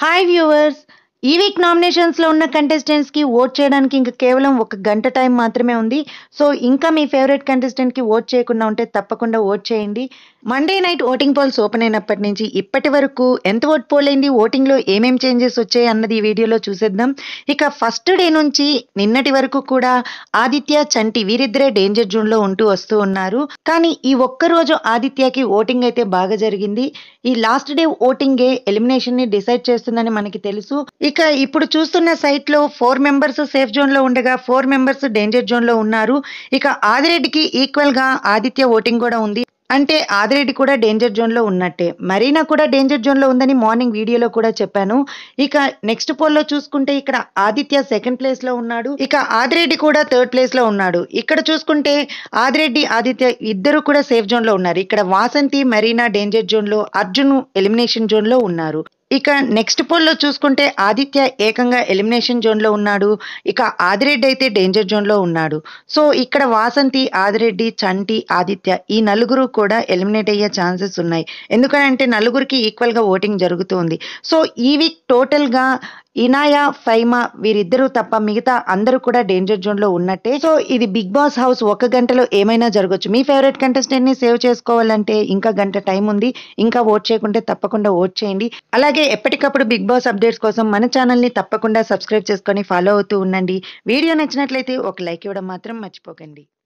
hi viewers ఈ week నామినేషన్స్లో ఉన్న కంటెస్టెంట్స్కి ఓట్ చేయడానికి ఇంకా కేవలం ఒక గంట టైం మాత్రమే ఉంది సో ఇంకా మీ ఫేవరెట్ కంటెస్టెంట్కి ఓట్ చేయకుండా ఉంటే తప్పకుండా ఓట్ చేయండి Monday night voting polls open అయినప్పటి నుంచి ఇప్పటి వరకు ఎంత ఓట్ పోల్ అయింది ఓటింగ్లో ఏమేం చేంజెస్ వచ్చాయి అన్నది ఈ వీడియోలో చూసేద్దాం ఇక ఫస్ట్ డే నుంచి నిన్నటి వరకు కూడా ఆదిత్య చంటి వీరిద్దరే డేంజర్ జోన్లో ఉంటూ వస్తూ ఉన్నారు కానీ ఈ ఒక్క రోజు ఆదిత్యకి ఓటింగ్ అయితే బాగా జరిగింది ఈ లాస్ట్ డే ఓటింగే ఎలిమినేషన్ ని డిసైడ్ చేస్తుందని మనకి తెలుసు ఇక ఇప్పుడు చూస్తున్న సైట్ లో ఫోర్ మెంబర్స్ సేఫ్ జోన్ లో ఉండగా ఫోర్ మెంబర్స్ డేంజర్ జోన్ లో ఉన్నారు ఇక ఆదిరెడ్డికి ఈక్వల్ గా ఆదిత్య ఓటింగ్ కూడా ఉంది అంటే ఆదిరెడ్డి కూడా డేంజర్ జోన్ లో ఉన్నట్టే మరీనా కూడా డేంజర్ జోన్ లో ఉందని మార్నింగ్ వీడియోలో కూడా చెప్పాను ఇక నెక్స్ట్ పోల్ లో చూసుకుంటే ఇక్కడ ఆదిత్య సెకండ్ ప్లేస్ లో ఉన్నాడు ఇక ఆదిరెడ్డి కూడా థర్డ్ ప్లేస్ లో ఉన్నాడు ఇక్కడ చూసుకుంటే ఆదిరెడ్డి ఆదిత్య ఇద్దరు కూడా సేఫ్ జోన్ లో ఉన్నారు ఇక్కడ వాసంతి మరీనా డేంజర్ జోన్ లో అర్జున్ ఎలిమినేషన్ జోన్ లో ఉన్నారు ఇక నెక్స్ట్ పోల్లో చూసుకుంటే ఆదిత్య ఏకంగా ఎలిమినేషన్ జోన్లో ఉన్నాడు ఇక ఆదిరెడ్డి అయితే డేంజర్ జోన్లో ఉన్నాడు సో ఇక్కడ వాసంతి ఆదిరెడ్డి చంటి ఆదిత్య ఈ నలుగురు కూడా ఎలిమినేట్ అయ్యే ఛాన్సెస్ ఉన్నాయి ఎందుకంటే నలుగురికి ఈక్వల్గా ఓటింగ్ జరుగుతుంది సో ఈ వీక్ టోటల్గా ఇనాయా ఫైమా వీరిద్దరూ తప్ప మిగతా అందరూ కూడా డేంజర్ జోన్ లో ఉన్నట్టే సో ఇది బిగ్ బాస్ హౌస్ ఒక గంటలో ఏమైనా జరగచ్చు మీ ఫేవరెట్ కంటెస్టెంట్ ని సేవ్ చేసుకోవాలంటే ఇంకా గంట టైం ఉంది ఇంకా ఓట్ చేయకుంటే తప్పకుండా ఓట్ చేయండి అలాగే ఎప్పటికప్పుడు బిగ్ బాస్ అప్డేట్స్ కోసం మన ఛానల్ ని తప్పకుండా సబ్స్క్రైబ్ చేసుకొని ఫాలో అవుతూ ఉండండి వీడియో నచ్చినట్లయితే ఒక లైక్ ఇవ్వడం మాత్రం మర్చిపోకండి